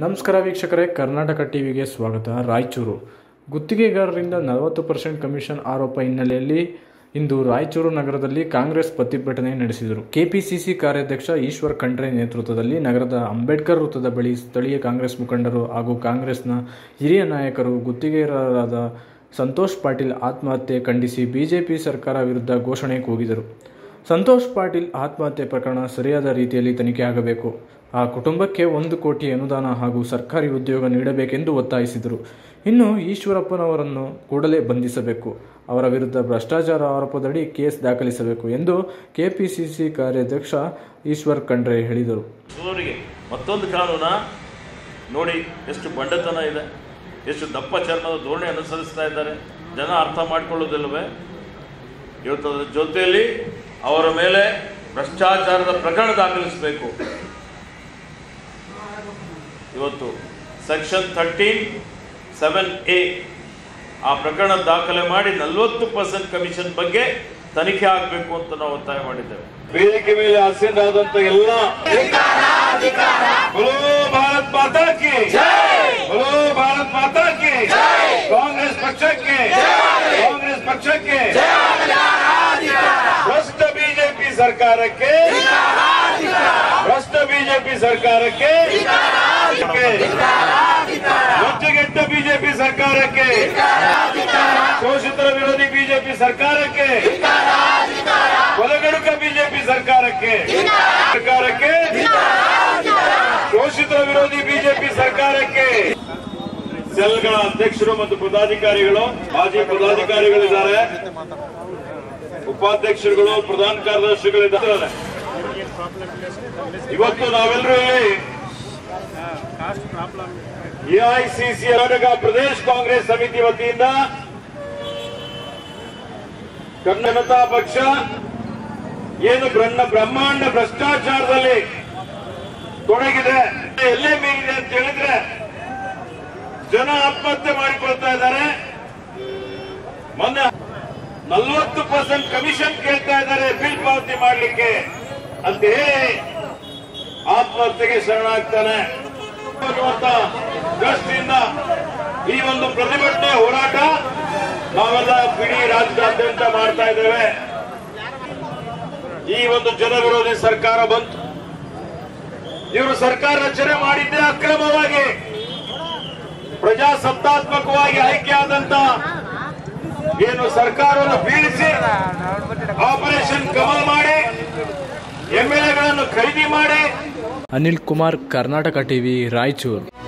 ನಮಸ್ಕಾರ ವೀಕ್ಷಕರೇ ಕರ್ನಾಟಕ ಟಿವಿಗೆ ಸ್ವಾಗತ ರಾಯಚೂರು ಗುತ್ತಿಗೆಗಾರರಿಂದ ನಲವತ್ತು ಪರ್ಸೆಂಟ್ ಕಮಿಷನ್ ಆರೋಪ ಹಿನ್ನೆಲೆಯಲ್ಲಿ ಇಂದು ರಾಯಚೂರು ನಗರದಲ್ಲಿ ಕಾಂಗ್ರೆಸ್ ಪ್ರತಿಭಟನೆ ನಡೆಸಿದರು ಕೆಪಿಸಿಸಿ ಕಾರ್ಯಾಧ್ಯಕ್ಷ ಈಶ್ವರ್ ಖಂಡ್ರೆ ನೇತೃತ್ವದಲ್ಲಿ ನಗರದ ಅಂಬೇಡ್ಕರ್ ವೃತ್ತದ ಬಳಿ ಸ್ಥಳೀಯ ಕಾಂಗ್ರೆಸ್ ಮುಖಂಡರು ಹಾಗೂ ಕಾಂಗ್ರೆಸ್ನ ಹಿರಿಯ ನಾಯಕರು ಗುತ್ತಿಗೆದಾರರಾದ ಸಂತೋಷ್ ಪಾಟೀಲ್ ಆತ್ಮಹತ್ಯೆ ಖಂಡಿಸಿ ಬಿಜೆಪಿ ಸರ್ಕಾರ ವಿರುದ್ಧ ಘೋಷಣೆ ಕೂಗಿದರು ಸಂತೋಷ್ ಪಾಟೀಲ್ ಆತ್ಮಹತ್ಯೆ ಪ್ರಕರಣ ಸರಿಯಾದ ರೀತಿಯಲ್ಲಿ ತನಿಖೆ ಆಗಬೇಕು ಆ ಕುಟುಂಬಕ್ಕೆ ಒಂದು ಕೋಟಿ ಅನುದಾನ ಹಾಗೂ ಸರ್ಕಾರಿ ಉದ್ಯೋಗ ನೀಡಬೇಕೆಂದು ಒತ್ತಾಯಿಸಿದರು ಇನ್ನು ಈಶ್ವರಪ್ಪನವರನ್ನು ಕೂಡಲೇ ಬಂಧಿಸಬೇಕು ಅವರ ವಿರುದ್ಧ ಭ್ರಷ್ಟಾಚಾರ ಆರೋಪದಡಿ ಕೇಸ್ ದಾಖಲಿಸಬೇಕು ಎಂದು ಕೆಪಿಸಿಸಿ ಕಾರ್ಯಾಧ್ಯಕ್ಷ ಈಶ್ವರ್ ಖಂಡ್ರೆ ಹೇಳಿದರು ಅವರಿಗೆ ಮತ್ತೊಂದು ಕಾನೂನ ನೋಡಿ ಎಷ್ಟು ಬಂಡತನ ಇದೆ ಎಷ್ಟು ದಪ್ಪ ಚರ್ಮದ ಧೋರಣೆ ಅನುಸರಿಸ್ತಾ ಇದ್ದಾರೆ ಜನ ಅರ್ಥ ಮಾಡಿಕೊಳ್ಳೋದಿಲ್ಲವೇ ಇವತ್ತು ಅದರ ಜೊತೆಯಲ್ಲಿ ಅವರ ಮೇಲೆ ಭ್ರಷ್ಟಾಚಾರದ ಪ್ರಕರಣ ದಾಖಲಿಸಬೇಕು ಇವತ್ತು ಸೆಕ್ಷನ್ ಥರ್ಟೀನ್ ಸೆವೆನ್ ಎ ಆ ಪ್ರಕರಣ ದಾಖಲೆ ಮಾಡಿ ನಲವತ್ತು ಪರ್ಸೆಂಟ್ ಕಮಿಷನ್ ಬಗ್ಗೆ ತನಿಖೆ ಆಗಬೇಕು ಅಂತ ನಾವು ಒತ್ತಾಯ ಮಾಡಿದ್ದೇವೆ ವೇದಿಕೆ ಮೇಲೆ ಆಸೀನರಾದಂತ ಎಲ್ಲ बोलो ಭಾರತ್ ಮಾತಾ ಕಿ बोलो ಭಾರತ್ ಮಾತಾ ಕಿ ಕಾಂಗ್ರೆಸ್ ಪಕ್ಷಕ್ಕೆ ಕಾಂಗ್ರೆಸ್ ಪಕ್ಷಕ್ಕೆ ಭ್ರಷ್ಟ ಬಿಜೆಪಿ ಸರ್ಕಾರಕ್ಕೆ ಭ್ರಷ್ಟ ಬಿಜೆಪಿ ಸರ್ಕಾರಕ್ಕೆ ಲಜ್ಜೆಗೆಟ್ಟ ಬಿಜೆಪಿ ಸರ್ಕಾರಕ್ಕೆ ಶೋಷಿತರ ವಿರೋಧಿ ಬಿಜೆಪಿ ಸರ್ಕಾರಕ್ಕೆ ಕೊಲಗಡುಕ ಬಿಜೆಪಿ ಸರ್ಕಾರಕ್ಕೆ ಸರ್ಕಾರಕ್ಕೆ ಶೋಷಿತರ ವಿರೋಧಿ ಬಿಜೆಪಿ ಸರ್ಕಾರಕ್ಕೆ ಸೆಲ್ಗಳ ಅಧ್ಯಕ್ಷರು ಮತ್ತು ಪದಾಧಿಕಾರಿಗಳು ಮಾಜಿ ಪದಾಧಿಕಾರಿಗಳಿದ್ದಾರೆ ಉಪಾಧ್ಯಕ್ಷರುಗಳು ಪ್ರಧಾನ ಕಾರ್ಯದರ್ಶಿಗಳಿದ್ದಾರೆ ಇವತ್ತು ನಾವೆಲ್ಲರೂ ಇಲ್ಲಿ ಎಐಸಿಸಿ ಕರ್ನಾಟಕ ಪ್ರದೇಶ ಕಾಂಗ್ರೆಸ್ ಸಮಿತಿ ವತಿಯಿಂದ ಕರ್ನಾಟಕ ಜನತಾ ಪಕ್ಷ ಏನು ಬ್ರಹ್ಮ ಬ್ರಹ್ಮಾಂಡ ಭ್ರಷ್ಟಾಚಾರದಲ್ಲಿ ತೊಡಗಿದೆ ಎಲ್ಲೇ ಮೀರಿದೆ ಅಂತ ಹೇಳಿದ್ರೆ ಜನ ಆತ್ಮಹತ್ಯೆ ಮಾಡಿಕೊಳ್ತಾ ಇದ್ದಾರೆ ಮೊನ್ನೆ ನಲ್ವತ್ತು ಪರ್ಸೆಂಟ್ ಕಮಿಷನ್ ಕೇಳ್ತಾ ಇದ್ದಾರೆ ಬಿಲ್ ಪಾವತಿ ಮಾಡಲಿಕ್ಕೆ ಅಂತ ಹೇಳಿ ಆತ್ಮಹತ್ಯೆಗೆ ಶರಣಾಗ್ತಾನೆ ಅನ್ನುವಂತ ದೃಷ್ಟಿಯಿಂದ ಈ ಒಂದು ಪ್ರತಿಭಟನೆ ಹೋರಾಟ ನಾವೆಲ್ಲ ಇಡೀ ರಾಜ್ಯದಾದ್ಯಂತ ಮಾಡ್ತಾ ಇದ್ದೇವೆ ಈ ಒಂದು ಜನ ವಿರೋಧಿ ಸರ್ಕಾರ ಬಂತು ಇವರು ಸರ್ಕಾರ ರಚನೆ ಮಾಡಿದ್ದೇ ಅಕ್ರಮವಾಗಿ ಪ್ರಜಾಸತ್ತಾತ್ಮಕವಾಗಿ ಆಯ್ಕೆಯಾದಂತ ಏನು ಸರ್ಕಾರವನ್ನು ಬೀಳಿಸಿ ಆಪರೇಷನ್ ಕಮಲ್ ಮಾಡಿ ಎಂಎಲ್ಎಗಳನ್ನು ಖರೀದಿ ಮಾಡಿ ಅನಿಲ್ ಕುಮಾರ್ ಕರ್ನಾಟಕ ಟಿವಿ ರಾಯಚೂರು